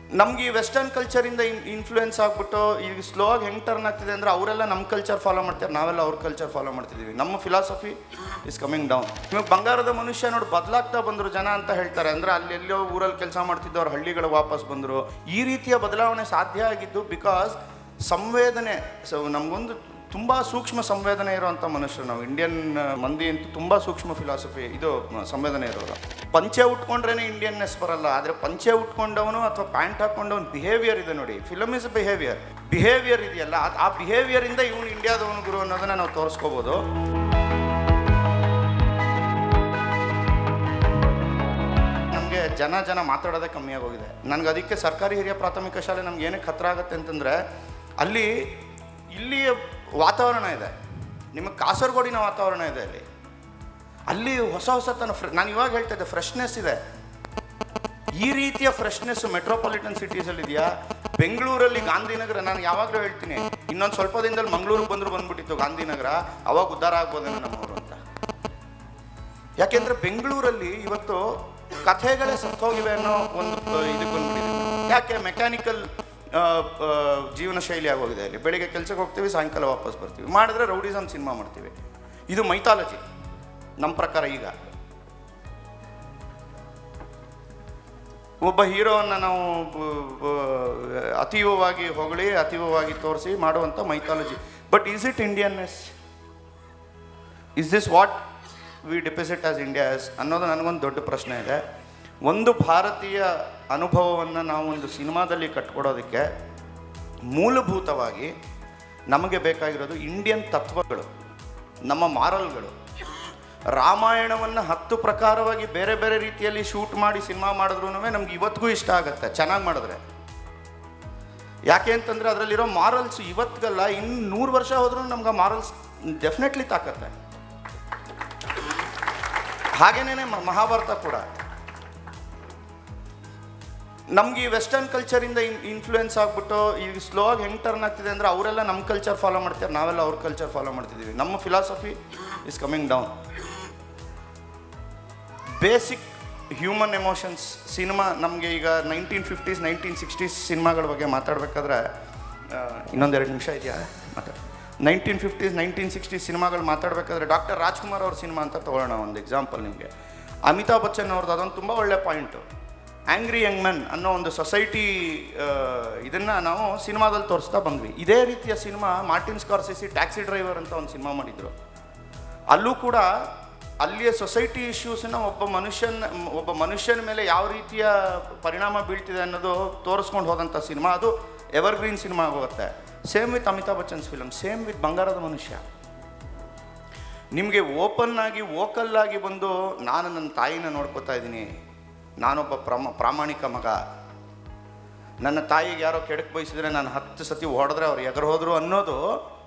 ನಮ್ಗೆ ಈ western ಕಲ್ಚರಿಂದ influence ಆಗ್ಬಿಟ್ಟು ಈಗ ಸ್ಲೋ ಆಗಿ ಹೆಂಗೆ ಟರ್ನ್ ಆಗ್ತಿದೆ ಅಂದರೆ ಅವರೆಲ್ಲ ನಮ್ಮ ಕಲ್ಚರ್ ಫಾಲೋ ಮಾಡ್ತಾರೆ ನಾವೆಲ್ಲ ಅವ್ರ ಕಲ್ಚರ್ ಫಾಲೋ ಮಾಡ್ತಿದ್ದೀವಿ ನಮ್ಮ ಫಿಲಾಸಫಿ ಇಸ್ ಕಮಿಂಗ್ ಡೌನ್ ಇವಾಗ ಬಂಗಾರದ ಮನುಷ್ಯ ನೋಡಿ ಬದಲಾಗ್ತಾ ಬಂದರು ಜನ ಅಂತ ಹೇಳ್ತಾರೆ ಅಂದರೆ ಅಲ್ಲಿ ಎಲ್ಲೋ ಊರಲ್ಲಿ ಕೆಲಸ ಮಾಡ್ತಿದ್ದವ್ರು ಹಳ್ಳಿಗಳು ವಾಪಸ್ ಬಂದರು ಈ ರೀತಿಯ ಬದಲಾವಣೆ ಸಾಧ್ಯ ಆಗಿದ್ದು ಬಿಕಾಸ್ ಸಂವೇದನೆ ಸೊ ನಮಗೊಂದು ತುಂಬ ಸೂಕ್ಷ್ಮ ಸಂವೇದನೆ ಇರುವಂಥ ಮನುಷ್ಯರು ನಾವು ಇಂಡಿಯನ್ ಮಂದಿ ಅಂತೂ ತುಂಬ ಸೂಕ್ಷ್ಮ ಫಿಲಾಸಫಿ ಇದು ಮ, ಸಂವೇದನೆ ಇರೋರು ಪಂಚೆ ಉಟ್ಕೊಂಡ್ರೇನೆ ಇಂಡಿಯನ್ನೆಸ್ ಬರಲ್ಲ ಆದರೆ ಪಂಚೆ ಉಟ್ಕೊಂಡವನು ಅಥವಾ ಪ್ಯಾಂಟ್ ಹಾಕೊಂಡವನು ಬಿಹೇವಿಯರ್ ಇದೆ ನೋಡಿ ಫಿಲಮ್ ಇಸ್ ಬಿಹೇವಿಯರ್ ಬಿಹೇವಿಯರ್ ಇದೆಯಲ್ಲ ಅದ್- ಆ ಬಿಹೇವಿಯರಿಂದ ಇವನು ಇಂಡಿಯಾದವನು ಗುರು ಅನ್ನೋದನ್ನ ನಾವು ತೋರಿಸ್ಕೋಬೋದು ನಮಗೆ ಜನ ಜನ ಮಾತಾಡೋದೇ ಕಮ್ಮಿ ಆಗೋಗಿದೆ ನನಗೆ ಅದಕ್ಕೆ ಸರ್ಕಾರಿ ಹಿರಿಯ ಪ್ರಾಥಮಿಕ ಶಾಲೆ ನಮ್ಗೆ ಏನಕ್ಕೆ ಹತ್ರ ಆಗುತ್ತೆ ಅಂತಂದರೆ ಅಲ್ಲಿ ಇಲ್ಲಿಯ ವಾತಾವರಣ ಇದೆ ನಿಮಗೆ ಕಾಸರಗೋಡಿನ ವಾತಾವರಣ ಇದೆ ಅಲ್ಲಿ ಅಲ್ಲಿ ಹೊಸ ಹೊಸತನ ಫ್ರೆ ನಾನು ಇವಾಗ ಹೇಳ್ತಾ ಇದ್ದೆ ಫ್ರೆಶ್ನೆಸ್ ಇದೆ ಈ ರೀತಿಯ ಫ್ರೆಶ್ನೆಸ್ ಮೆಟ್ರೋಪಾಲಿಟನ್ ಸಿಟೀಸಲ್ಲಿ ಇದೆಯಾ ಬೆಂಗಳೂರಲ್ಲಿ ಗಾಂಧಿನಗರ ನಾನು ಯಾವಾಗಲೂ ಹೇಳ್ತೀನಿ ಇನ್ನೊಂದು ಸ್ವಲ್ಪ ದಿನದಲ್ಲಿ ಮಂಗಳೂರಿಗೆ ಬಂದರೂ ಬಂದ್ಬಿಟ್ಟಿತ್ತು ಗಾಂಧಿನಗರ ಅವಾಗ ಉದ್ಧಾರ ಆಗ್ಬೋದೇನೋ ನಮ್ಮವರು ಅಂತ ಯಾಕೆಂದ್ರೆ ಬೆಂಗಳೂರಲ್ಲಿ ಇವತ್ತು ಕಥೆಗಳೇ ಸತ್ತೋಗಿವೆ ಅನ್ನೋ ಒಂದು ಆ, ಇದಕ್ಕೆ ಬಂದ್ಬಿಟ್ಟಿದೆ ಯಾಕೆ ಮೆಕ್ಯಾನಿಕಲ್ ಜೀವನ ಶೈಲಿ ಆಗೋಗಿದೆ ಅಲ್ಲಿ ಬೆಳಿಗ್ಗೆ ಕೆಲಸಕ್ಕೆ ಹೋಗ್ತೀವಿ ಸಾಯಂಕಾಲ ವಾಪಸ್ ಬರ್ತೀವಿ ಮಾಡಿದ್ರೆ ರೌಡಿಸಮ್ ಸಿನಿಮಾ ಮಾಡ್ತೀವಿ ಇದು ಮೈಥಾಲಜಿ ನಮ್ಮ ಪ್ರಕಾರ ಈಗ ಒಬ್ಬ ಹೀರೋವನ್ನು ನಾವು ಬ- ಬ- ಅತೀವವಾಗಿ ಹೊಗಳಿ ಅತೀವವಾಗಿ ತೋರಿಸಿ ಮಾಡುವಂಥ mythology but is it Indianness is this what we depict as India as ಅನ್ನೋದು ನನಗೊಂದು ದೊಡ್ಡ ಪ್ರಶ್ನೆ ಇದೆ ಒಂದು ಭಾರತೀಯ ಅನುಭವವನ್ನು ನಾವು ಒಂದು ಸಿನಿಮಾದಲ್ಲಿ ಕಟ್ಕೊಡೋದಕ್ಕೆ ಮೂಲಭೂತವಾಗಿ ನಮಗೆ ಬೇಕಾಗಿರೋದು ಇಂಡಿಯನ್ ತತ್ವಗಳು ನಮ್ಮ ಮಾರಲ್ಗಳು ರಾಮಾಯಣವನ್ನು ಹತ್ತು ಪ್ರಕಾರವಾಗಿ ಬೇರೆ ಬೇರೆ ರೀತಿಯಲ್ಲಿ ಶೂಟ್ ಮಾಡಿ ಸಿನಿಮಾ ಮಾಡಿದ್ರೂ ನಮ್ಗೆ ಇವತ್ತಿಗೂ ಇಷ್ಟ ಆಗುತ್ತೆ ಚೆನ್ನಾಗಿ ಮಾಡಿದ್ರೆ ಯಾಕೆ ಅಂತಂದರೆ ಅದರಲ್ಲಿರೋ ಮಾರಲ್ಸ್ ಇವತ್ತಿಗಲ್ಲ ಇನ್ನು ನೂರು ವರ್ಷ ಹೋದ್ರೂ ನಮ್ಗೆ ಮಾರಲ್ಸ್ ಡೆಫಿನೆಟ್ಲಿ ತಾಕತ್ತೆ ಹಾಗೇನೇ ಮಹಾಭಾರತ ಕೂಡ ನಮ್ಗೆ ಈ ವೆಸ್ಟರ್ನ್ ಕಲ್ಚರಿಂದ ಇನ್ಫ್ಲೂಯೆನ್ಸ್ ಆಗ್ಬಿಟ್ಟು ಈಗ ಸ್ಲೋ ಆಗಿ ಹೆಂಗೆ ಟರ್ನ್ ಆಗ್ತಿದೆ ಅಂದರೆ ಅವರೆಲ್ಲ ನಮ್ಮ ಕಲ್ಚರ್ ಫಾಲೋ ಮಾಡ್ತಾರೆ ನಾವೆಲ್ಲ ಅವ್ರ ಕಲ್ಚರ್ ಫಾಲೋ ಮಾಡ್ತಿದ್ದೀವಿ ನಮ್ಮ philosophy is coming down basic human emotions cinema ನಮಗೆ ಈಗ ನೈನ್ಟೀನ್ ಫಿಫ್ಟೀಸ್ ನೈನ್ಟೀನ್ ಸಿಕ್ಸ್ಟೀಸ್ ಸಿನಿಮಾಗಳ ಬಗ್ಗೆ ಮಾತಾಡಬೇಕಾದ್ರೆ ಇನ್ನೊಂದೆರಡು ನಿಮಿಷ ಇದೆಯಾ ಮಾತಾಡ ನೈನ್ಟೀನ್ ಫಿಫ್ಟೀಸ್ ನೈನ್ಟೀನ್ ಸಿಕ್ಸ್ಟೀಸ್ ಸಿನಿಮಾಗಳು ಮಾತಾಡಬೇಕಾದ್ರೆ ಡಾಕ್ಟರ್ ರಾಜ್ಕುಮಾರ್ ಅವ್ರ ಸಿನಿಮಾ ಅಂತ ತೊಗೊಳ್ಳೋಣ ಒಂದು ಎಕ್ಸಾಂಪಲ್ ನಿಮಗೆ ಅಮಿತಾಬ್ ಬಚ್ಚನ್ ಅವ್ರದ್ದು ಅದೊಂದು ತುಂಬ ಒಳ್ಳೆ ಪಾಯಿಂಟು ಆ್ಯಂಗ್ರಿ ಯಂಗ್ ಮೆನ್ ಅನ್ನೋ ಒಂದು ಸೊಸೈಟಿ ಇದನ್ನು ನಾವು ಸಿನಿಮಾದಲ್ಲಿ ತೋರಿಸ್ತಾ ಬಂದ್ವಿ ಇದೇ ರೀತಿಯ cinema Martin Scorsese taxi driver ಅಂತ ಒಂದು ಸಿನಿಮಾ ಮಾಡಿದರು ಅಲ್ಲೂ ಕೂಡ ಅಲ್ಲಿಯ ಸೊಸೈಟಿ ಇಶ್ಯೂಸನ್ನ ಒಬ್ಬ ಮನುಷ್ಯನ ಒಬ್ಬ ಮನುಷ್ಯನ ಮೇಲೆ ಯಾವ ರೀತಿಯ ಪರಿಣಾಮ ಬೀಳ್ತಿದೆ ಅನ್ನೋದು ತೋರಿಸ್ಕೊಂಡು ಹೋದಂಥ ಸಿನಿಮಾ ಅದು ಎವರ್ಗ್ರೀನ್ ಸಿನಿಮಾ ಆಗೋಗುತ್ತೆ same with Amitabh Bachchan's film same with Bangarada Manushya ನಿಮಗೆ ಓಪನ್ ಆಗಿ ವೋಕಲ್ ಆಗಿ ಬಂದು ನಾನು ನನ್ನ ತಾಯಿನ ನೋಡ್ಕೋತಾ ಇದ್ದೀನಿ ನಾನೊಬ್ಬ ಪ್ರಮ ಪ್ರಾಮಾಣಿಕ ಮಗ ನನ್ನ ತಾಯಿಗೆ ಯಾರೋ ಕೆಡಕ್ ಬಯಸಿದ್ರೆ ನಾನು ಹತ್ತು ಸತಿ ಹೊಡೆದ್ರೆ ಅವ್ರು ಎಗರು ಹೋದ್ರು ಅನ್ನೋದು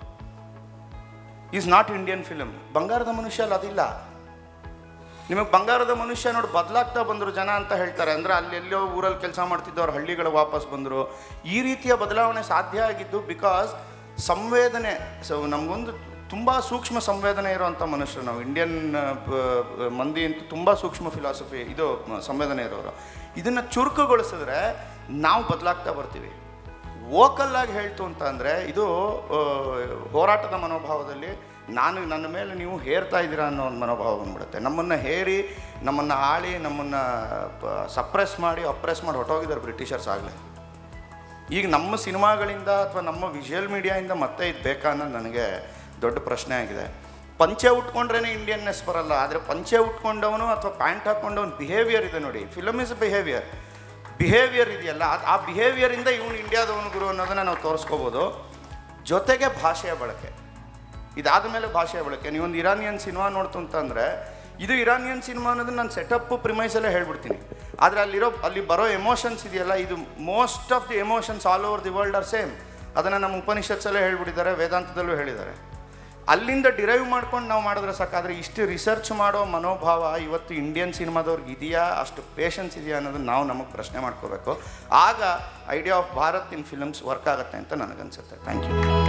ಈಸ್ ನಾಟ್ ಇಂಡಿಯನ್ ಫಿಲಮ್ ಬಂಗಾರದ ಮನುಷ್ಯ ಅಲ್ಲಿ ಅದಿಲ್ಲ ನಿಮಗೆ ಬಂಗಾರದ ಮನುಷ್ಯ ನೋಡಿ ಬದಲಾಗ್ತಾ ಬಂದರು ಜನ ಅಂತ ಹೇಳ್ತಾರೆ ಅಂದರೆ ಅಲ್ಲಿ ಎಲ್ಲೋ ಊರಲ್ಲಿ ಕೆಲಸ ಮಾಡ್ತಿದ್ದವ್ರು ಹಳ್ಳಿಗಳು ವಾಪಸ್ ಬಂದರು ಈ ರೀತಿಯ ಬದಲಾವಣೆ ಸಾಧ್ಯ ಆಗಿದ್ದು ಬಿಕಾಸ್ ಸಂವೇದನೆ ಸೊ ನಮಗೊಂದು ತುಂಬ ಸೂಕ್ಷ್ಮ ಸಂವೇದನೆ ಇರುವಂಥ ಮನುಷ್ಯರು ನಾವು ಇಂಡಿಯನ್ ಮಂದಿ ಅಂತೂ ತುಂಬ ಸೂಕ್ಷ್ಮ ಫಿಲಾಸಫಿ ಇದು ಮ, ಸಂವೇದನೆ ಇರೋರು ಇದನ್ನು ಚುರುಕುಗೊಳಿಸಿದ್ರೆ ನಾವು ಬದಲಾಗ್ತಾ ಬರ್ತೀವಿ ವೋಕಲ್ ಆಗಿ ಹೇಳ್ತು ಅಂತ ಅಂದರೆ ಇದು ಆ, ಹೋರಾಟದ ಮನೋಭಾವದಲ್ಲಿ ನಾನು ನನ್ನ ಮೇಲೆ ನೀವು ಹೇರ್ತಾ ಇದ್ದೀರಾ ಅನ್ನೋ ಒಂದು ಮನೋಭಾವ ಬಂದ್ಬಿಡುತ್ತೆ ನಮ್ಮನ್ನು ಹೇರಿ ನಮ್ಮನ್ನು ಆಳಿ ನಮ್ಮನ್ನು ಸಪ್ರೆಸ್ ಮಾಡಿ ಅಪ್ರೆಸ್ ಮಾಡಿ ಹೊಟ್ಟೋಗಿದ್ದಾರೆ ಬ್ರಿಟಿಷರ್ಸ್ ಆಗಲೇ ಈಗ ನಮ್ಮ ಸಿನಿಮಾಗಳಿಂದ ಅಥವಾ ನಮ್ಮ ವಿಜುವಲ್ ಮೀಡಿಯಾಯಿಂದ ಮತ್ತೆ ಇದು ಬೇಕಾ ಅನ್ನೋದು ನನಗೆ ದೊಡ್ಡ ಪ್ರಶ್ನೆ ಆಗಿದೆ ಪಂಚೆ ಉಟ್ಕೊಂಡ್ರೇ ಇಂಡಿಯನ್ನೆಸ್ ಬರಲ್ಲ ಆದರೆ ಪಂಚೆ ಉಟ್ಕೊಂಡವನು ಅಥವಾ ಪ್ಯಾಂಟ್ ಹಾಕ್ಕೊಂಡವನು ಬಿಹೇವಿಯರ್ ಇದೆ ನೋಡಿ ಫಿಲಮ್ ಇಸ್ ಬಿಹೇವಿಯರ್ ಬಿಹೇವಿಯರ್ ಇದೆಯಲ್ಲ ಅದ್- ಆ ಬಿಹೇವಿಯರಿಂದ ಇವನು ಇಂಡಿಯಾದವನು ಗುರು ಅನ್ನೋದನ್ನು ನಾವು ತೋರಿಸ್ಕೋಬೋದು ಜೊತೆಗೆ ಭಾಷೆಯ ಬಳಕೆ ಇದಾದ ಮೇಲೆ ಭಾಷೆಯ ಬಳಕೆ ನೀವೊಂದು ಇರಾನಿಯನ್ ಸಿನಿಮಾ ನೋಡ್ತು ಅಂತಂದರೆ ಇದು ಇರಾನಿಯನ್ ಸಿನಿಮಾ ಅನ್ನೋದನ್ನ ನಾನು ಸೆಟಪ್ ಪ್ರಿಮೈಸಲ್ಲೇ ಹೇಳ್ಬಿಡ್ತೀನಿ ಆದರೆ ಅಲ್ಲಿರೋ ಅಲ್ಲಿ ಬರೋ ಎಮೋಷನ್ಸ್ ಇದೆಯಲ್ಲ ಇದು most of the emotions all over the world are same ಅದನ್ನು ನಮ್ಮ ಉಪನಿಷತ್ಸಲ್ಲೇ ಹೇಳ್ಬಿಟ್ಟಿದ್ದಾರೆ ವೇದಾಂತದಲ್ಲೂ ಹೇಳಿದ್ದಾರೆ ಅಲ್ಲಿಂದ ಡಿರೈವ್ ಮಾಡ್ಕೊಂಡು ನಾವು ಮಾಡಿದ್ರೆ ಸಾಕಾದರೆ ಇಷ್ಟು ರಿಸರ್ಚ್ ಮಾಡೋ ಮನೋಭಾವ ಇವತ್ತು ಇಂಡಿಯನ್ ಸಿನಿಮಾದವ್ರಿಗೆ ಇದೆಯಾ ಅಷ್ಟು ಪೇಷನ್ಸ್ ಇದೆಯಾ ಅನ್ನೋದನ್ನ ನಾವು ನಮಗೆ ಪ್ರಶ್ನೆ ಮಾಡ್ಕೋಬೇಕು ಆಗ idea of Bharat in films work ಆಗುತ್ತೆ ಅಂತ ನನಗನ್ಸುತ್ತೆ ಥ್ಯಾಂಕ್ ಯು